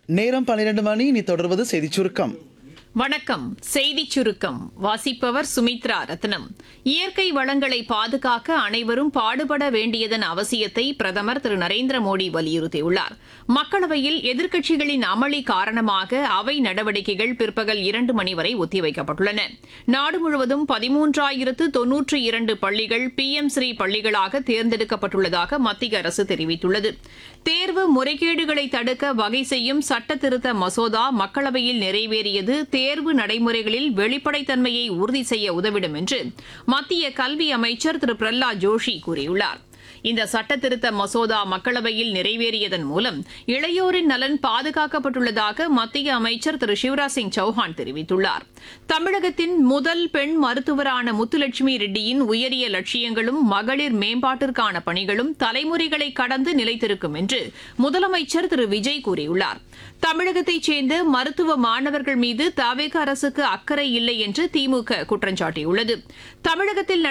நேரம் பன்னிரண்டு மணி இனி தொடர்வது செய்திச் சுருக்கம் வணக்கம் செய்திச் சுருக்கம் வாசிப்பவர் சுமித்ரா ரத்னம் இயற்கை வளங்களை பாதுகாக்க அனைவரும் பாடுபட வேண்டியதன் அவசியத்தை பிரதமர் திரு நரேந்திர மோடி வலியுறுத்தியுள்ளார் மக்களவையில் எதிர்க்கட்சிகளின் அமளி காரணமாக அவை நடவடிக்கைகள் பிற்பகல் இரண்டு மணி வரை ஒத்திவைக்கப்பட்டுள்ளன நாடு முழுவதும் பதிமூன்றாயிரத்து தொன்னூற்று இரண்டு பள்ளிகள் பி எம் ஸ்ரீ பள்ளிகளாக தேர்ந்தெடுக்கப்பட்டுள்ளதாக மத்திய அரசு தெரிவித்துள்ளது தேர்வு முறைகேடுகளை தடுக்க வகை செய்யும் சட்ட திருத்த மசோதா மக்களவையில் நிறைவேறியது தேர்வு நடைமுறைகளில் வெளிப்படைத்தன்மையை உறுதி செய்ய உதவிடும் என்று மத்திய கல்வி அமைச்சர் திரு பிரஹ்லாத் ஜோஷி கூறியுள்ளார் இந்த சட்டத்திருத்த மசோதா மக்களவையில் நிறைவேறியதன் மூலம் இளையோரின் நலன் பாதுகாக்கப்பட்டுள்ளதாக மத்திய அமைச்சர் திரு சிவராஜ் சிங் சௌஹான் தெரிவித்துள்ளார் தமிழகத்தின் முதல் பெண் மருத்துவரான முத்துலட்சுமி ரெட்டியின் உயரிய லட்சியங்களும் மகளிர் மேம்பாட்டிற்கான பணிகளும் தலைமுறைகளை கடந்து நிலைத்திருக்கும் என்று முதலமைச்சர் திரு விஜய் கூறியுள்ளார் தமிழகத்தைச் சேர்ந்த மருத்துவ மாணவர்கள் மீது தவேக அரசுக்கு அக்கறை இல்லை என்று திமுக குற்றம் சாட்டியுள்ளது தமிழகத்தில்